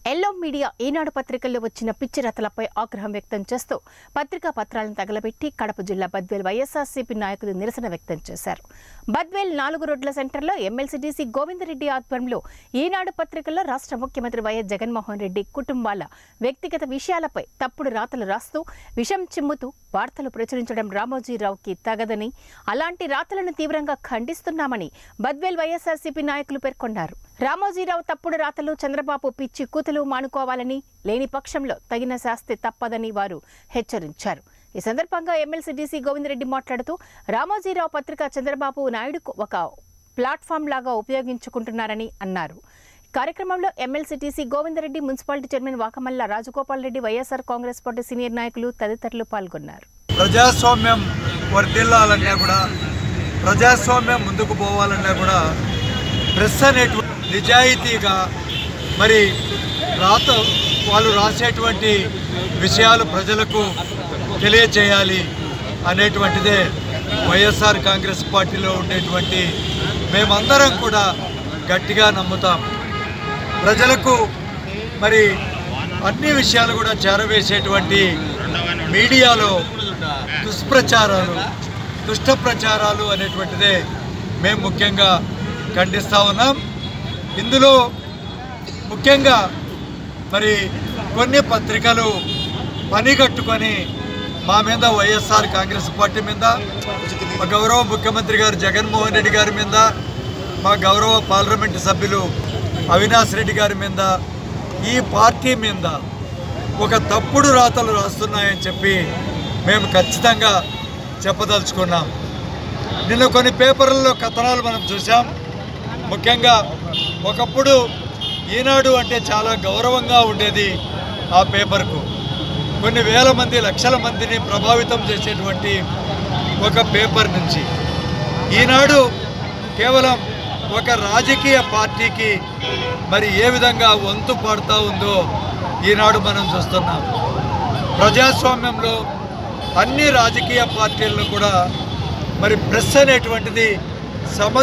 yellow media ఈనాడు పత్రికల్లో వచ్చిన పిచ్చి రతలపై ఆగ్రహం వ్యక్తం చేస్తూ పత్రికా పత్రాలను తగలబెట్టి కడప జిల్లా బద్వేల్ వైఎస్ఆర్సీపీ నాయకులు నిరసన వ్యక్తం చేశారు బద్వేల్ నాలుగు రోడ్ల సెంటర్లో ఎమ్మెల్సీ డీసీ గోవిందరెడ్డి ఆధ్వర్యంలో ఈనాడు పత్రికల్లో రాష్ట్ర ముఖ్యమంత్రి వైఎస్ జగన్మోహన్ రెడ్డి కుటుంబాల వ్యక్తిగత విషయాలపై తప్పుడు రాతలు రాస్తూ విషం చిమ్ముతూ వార్తలు ప్రచురించడం రామోజీరావుకి తగదని అలాంటి రాతలను తీవ్రంగా ఖండిస్తున్నామని బద్వేల్ వైఎస్ఆర్సీపీ నాయకులు పేర్కొన్నారు రామోజీరావు తప్పుడు రాతలు చంద్రబాబు పిచ్చి కూతులు మానుకోవాలని లేని పక్షంలో తగిన శాస్తి తప్పదని వారు హెచ్చరించారు ఈ సందర్భంగా ఎమ్మెల్సీ డీసీ గోవిందరెడ్డి మాట్లాడుతూ రామోజీరావు పత్రిక చంద్రబాబు నాయుడుకు ఒక ప్లాట్ఫామ్ లాగా ఉపయోగించుకుంటున్నారని అన్నారు కార్యక్రమంలో MLC TC Govinda Reddy municipality chairman Vakamalla Rajagopal Reddy YSR Congress party senior నాయకులు తదితరులు పాల్గొన్నారు ప్రజాస్వామ్యం వర్ధిల్లాలన్నా కూడా ప్రజాస్వామ్యం ముందుకు పోవాలన్నా కూడా ప్రెస్ అనేటువంటి నిజాయితీగా మరి రాత వాళ్ళు రాసేటువంటి విషయాలు ప్రజలకు తెలియచేయాలి అనేటువంటిదే వైఎస్ఆర్ కాంగ్రెస్ పార్టీలో ఉండేటువంటి మేమందరం కూడా గట్టిగా నమ్ముతాం ప్రజలకు మరి అన్ని విషయాలు కూడా చేరవేసేటువంటి మీడియాలో దుష్ప్రచారాలు దుష్ట ప్రచారాలు అనేటువంటిదే మేము ముఖ్యంగా ఖండిస్తూ ఉన్నాం ఇందులో ముఖ్యంగా మరి కొన్ని పత్రికలు పని కట్టుకొని మా మీద వైఎస్ఆర్ కాంగ్రెస్ పార్టీ మీద మా గౌరవ ముఖ్యమంత్రి గారు జగన్మోహన్ రెడ్డి గారి మీద మా గౌరవ పార్లమెంటు సభ్యులు అవినాష్ రెడ్డి గారి మీద ఈ పార్టీ మీద ఒక తప్పుడు రాతలు రాస్తున్నాయని చెప్పి మేము ఖచ్చితంగా చెప్పదలుచుకున్నాం నిన్న కొన్ని పేపర్లలో కథనాలు మనం చూసాం ముఖ్యంగా ఒకప్పుడు ఈనాడు అంటే చాలా గౌరవంగా ఉండేది ఆ పేపర్కు కొన్ని వేల మంది లక్షల మందిని ప్రభావితం చేసేటువంటి ఒక పేపర్ నుంచి ఈనాడు కేవలం ఒక రాజకీయ పార్టీకి మరి ఏ విధంగా వంతు పడుతూ ఉందో ఈనాడు మనం చూస్తున్నాం ప్రజాస్వామ్యంలో అన్ని రాజకీయ పార్టీలను కూడా మరి ప్రెస్ అనేటువంటిది సమ